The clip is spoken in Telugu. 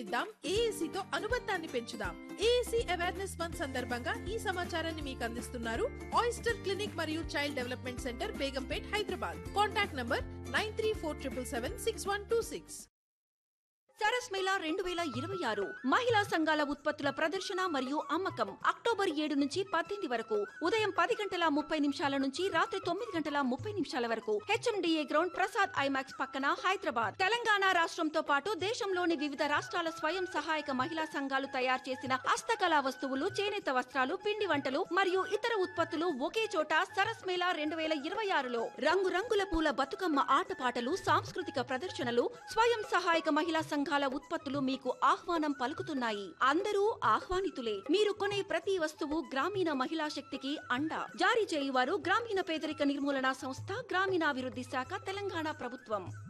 తగ్గిద్దాం ఏఏసీ తో అనుబంధాన్ని పెంచుదాం ఏఏసీ అవేర్నెస్ మంత్ సందర్భంగా ఈ సమాచారాన్ని మీకు అందిస్తున్నారు ఆయిస్టర్ క్లినిక్ మరియు child development centre Begumpet Hyderabad contact number nine three four triple seven six one two six Saras Mela రెండు వేల ఇరవై ఆరు మహిళా సంఘాల ఉత్పత్తుల ప్రదర్శన మరియు అమ్మకం అక్టోబర్ ఏడు నుంచి పద్దెనిమిది వరకు ఉదయం పది గంటల ముప్పై నిమిషాల నుంచి రాత్రి తొమ్మిది గంటల ముప్పై నిమిషాల వరకు హెచ్ఎండిఏ గ్రౌండ్ ప్రసాద్ ఐమాక్స్ పక్కన హైదరాబాద్ తెలంగాణ రాష్ట్రంతో పాటు దేశంలోని వివిధ రాష్ట్రాల స్వయం సహాయక మహిళా సంఘాలు తయారు చేసిన హస్తకళా వస్తువులు చేనేత వస్త్రాలు పిండి వంటలు మరియు ఇతర ఉత్పత్తులు ఒకే చోట సరస్ మేళా రెండు వేల ఇరవై ఆరులో రంగురంగుల పూల బతుకమ్మ ఆటపాటలు సాంస్కృతిక ప్రదర్శనలు స్వయం సహాయక మహిళా సంఘాల ఉత్పత్తులు మీకు ఆహ్వానం పలుకుతున్నాయి అందరూ ఆహ్వానితులే మీరు కొనే ప్రతి వస్తువు గ్రామీణ మహిళా శక్తికి అండ జారీ చేయువారు గ్రామీణ పేదరిక నిర్మూలన సంస్థ గ్రామీణాభివృద్ధి శాఖ తెలంగాణ ప్రభుత్వం